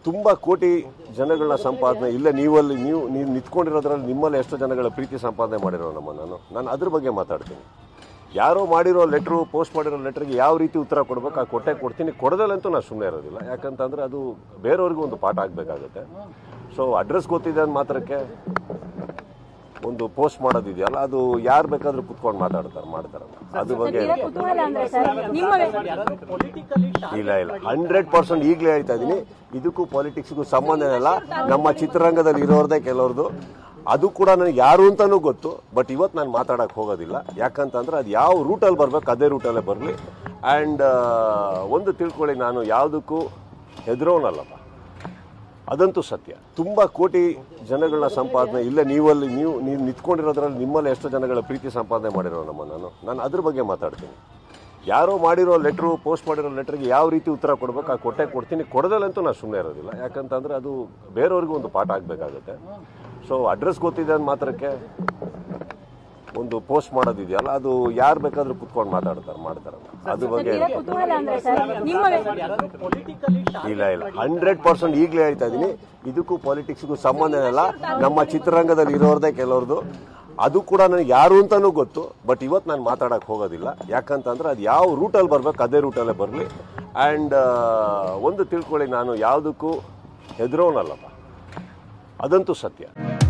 ತುಂಬ ಕೋಟಿ ಜನಗಳ ಸಂಪಾದನೆ ಇಲ್ಲ ನೀವಲ್ಲಿ ನೀವು ನೀವು ನಿಂತ್ಕೊಂಡಿರೋದ್ರಲ್ಲಿ ನಿಮ್ಮಲ್ಲಿ ಎಷ್ಟು ಜನಗಳ ಪ್ರೀತಿ ಸಂಪಾದನೆ ಮಾಡಿರೋ ನಮ್ಮ ನಾನು ನಾನು ಅದ್ರ ಬಗ್ಗೆ ಮಾತಾಡ್ತೀನಿ ಯಾರೋ ಮಾಡಿರೋ ಲೆಟ್ರು ಪೋಸ್ಟ್ ಮಾಡಿರೋ ಲೆಟ್ರಿಗೆ ಯಾವ ರೀತಿ ಉತ್ತರ ಕೊಡ್ಬೇಕು ಆ ಕೊಟ್ಟೆ ಕೊಡ್ತೀನಿ ಕೊಡದಲ್ಲಂತೂ ನಾನು ಸುಮ್ಮನೆ ಇರೋದಿಲ್ಲ ಯಾಕಂತಂದ್ರೆ ಅದು ಬೇರೆಯವ್ರಿಗೂ ಒಂದು ಪಾಠ ಆಗಬೇಕಾಗುತ್ತೆ ಸೊ ಅಡ್ರೆಸ್ ಗೊತ್ತಿದೆ ಅಂದ ಮಾತ್ರಕ್ಕೆ ಒಂದು ಪೋಸ್ಟ್ ಮಾಡೋದಿದೆಯಲ್ಲ ಅದು ಯಾರು ಬೇಕಾದ್ರೂ ಕುತ್ಕೊಂಡು ಮಾತಾಡ್ತಾರೆ ಮಾಡ್ತಾರೆ ಅದ್ರ ಬಗ್ಗೆ ಇದೇ ಕುತೂಹಲ ಅಂದ್ರೆ ಸರ್ ನಿಮ್ಮ ಇಲ್ಲ ಇಲ್ಲ ಹಂಡ್ರೆಡ್ ಪರ್ಸೆಂಟ್ ಈಗಲೇ ಹೇಳ್ತಾ ಇದ್ದೀನಿ ಇದಕ್ಕೂ ಪಾಲಿಟಿಕ್ಸ್ಗೂ ಸಂಬಂಧ ಇಲ್ಲ ನಮ್ಮ ಚಿತ್ರರಂಗದಲ್ಲಿ ಇರೋರ್ದೇ ಕೆಲವ್ರದ್ದು ಅದು ಕೂಡ ನನಗೆ ಯಾರು ಅಂತಾನೂ ಗೊತ್ತು ಬಟ್ ಇವತ್ತು ನಾನು ಮಾತಾಡಕ್ಕೆ ಹೋಗೋದಿಲ್ಲ ಯಾಕಂತಂದ್ರೆ ಅದು ಯಾವ ರೂಟಲ್ಲಿ ಬರ್ಬೇಕು ಅದೇ ರೂಟಲ್ಲೇ ಬರಲಿ ಆ್ಯಂಡ್ ಒಂದು ತಿಳ್ಕೊಳ್ಳಿ ನಾನು ಯಾವುದಕ್ಕೂ ಹೆದರೋನಲ್ಲಪ್ಪ ಅದಂತೂ ಸತ್ಯ ತುಂಬ ಕೋಟಿ ಜನಗಳ ಸಂಪಾದನೆ ಇಲ್ಲ ನೀವಲ್ಲಿ ನೀವು ನೀವು ನಿಂತ್ಕೊಂಡಿರೋದ್ರಲ್ಲಿ ನಿಮ್ಮಲ್ಲಿ ಎಷ್ಟು ಜನಗಳ ಪ್ರೀತಿ ಸಂಪಾದನೆ ಮಾಡಿರೋ ನಮ್ಮ ನಾನು ನಾನು ಅದ್ರ ಬಗ್ಗೆ ಮಾತಾಡ್ತೀನಿ ಯಾರೋ ಮಾಡಿರೋ ಲೆಟ್ರು ಪೋಸ್ಟ್ ಮಾಡಿರೋ ಲೆಟ್ರಿಗೆ ಯಾವ ರೀತಿ ಉತ್ತರ ಕೊಡ್ಬೇಕು ಆ ಕೊಟ್ಟೆ ಕೊಡ್ತೀನಿ ಕೊಡದಲ್ಲಂತೂ ನಾನು ಸುಮ್ಮನೆ ಇರೋದಿಲ್ಲ ಯಾಕಂತಂದ್ರೆ ಅದು ಬೇರೆಯವ್ರಿಗೂ ಒಂದು ಪಾಠ ಆಗಬೇಕಾಗುತ್ತೆ ಸೊ ಅಡ್ರೆಸ್ ಗೊತ್ತಿದೆ ಅಂದ ಮಾತ್ರಕ್ಕೆ ಒಂದು ಪೋಸ್ಟ್ ಮಾಡೋದಿದೆಯಲ್ಲ ಅದು ಯಾರು ಬೇಕಾದ್ರೂ ಕುತ್ಕೊಂಡು ಮಾತಾಡ್ತಾರೆ ಮಾಡ್ತಾರೆ ಅದ್ರ ಬಗ್ಗೆ ಇದೇ ಕುತೂಹಲ ಅಂದ್ರೆ ಸರ್ ನಿಮ್ಮ ಇಲ್ಲ ಇಲ್ಲ ಹಂಡ್ರೆಡ್ ಪರ್ಸೆಂಟ್ ಈಗಲೇ ಹೇಳ್ತಾ ಇದ್ದೀನಿ ಇದಕ್ಕೂ ಪಾಲಿಟಿಕ್ಸ್ಗೂ ಸಂಬಂಧ ಇಲ್ಲ ನಮ್ಮ ಚಿತ್ರರಂಗದಲ್ಲಿ ಇರೋರ್ದೇ ಕೆಲವ್ರದ್ದು ಅದು ಕೂಡ ನನಗೆ ಯಾರು ಅಂತಾನೂ ಗೊತ್ತು ಬಟ್ ಇವತ್ತು ನಾನು ಮಾತಾಡಕ್ಕೆ ಹೋಗೋದಿಲ್ಲ ಯಾಕಂತಂದ್ರೆ ಅದು ಯಾವ ರೂಟಲ್ಲಿ ಬರ್ಬೇಕು ಅದೇ ರೂಟಲ್ಲೇ ಬರಲಿ ಆ್ಯಂಡ್ ಒಂದು ತಿಳ್ಕೊಳ್ಳಿ ನಾನು ಯಾವುದಕ್ಕೂ ಹೆದರೋನಲ್ಲಪ್ಪ ಅದಂತೂ ಸತ್ಯ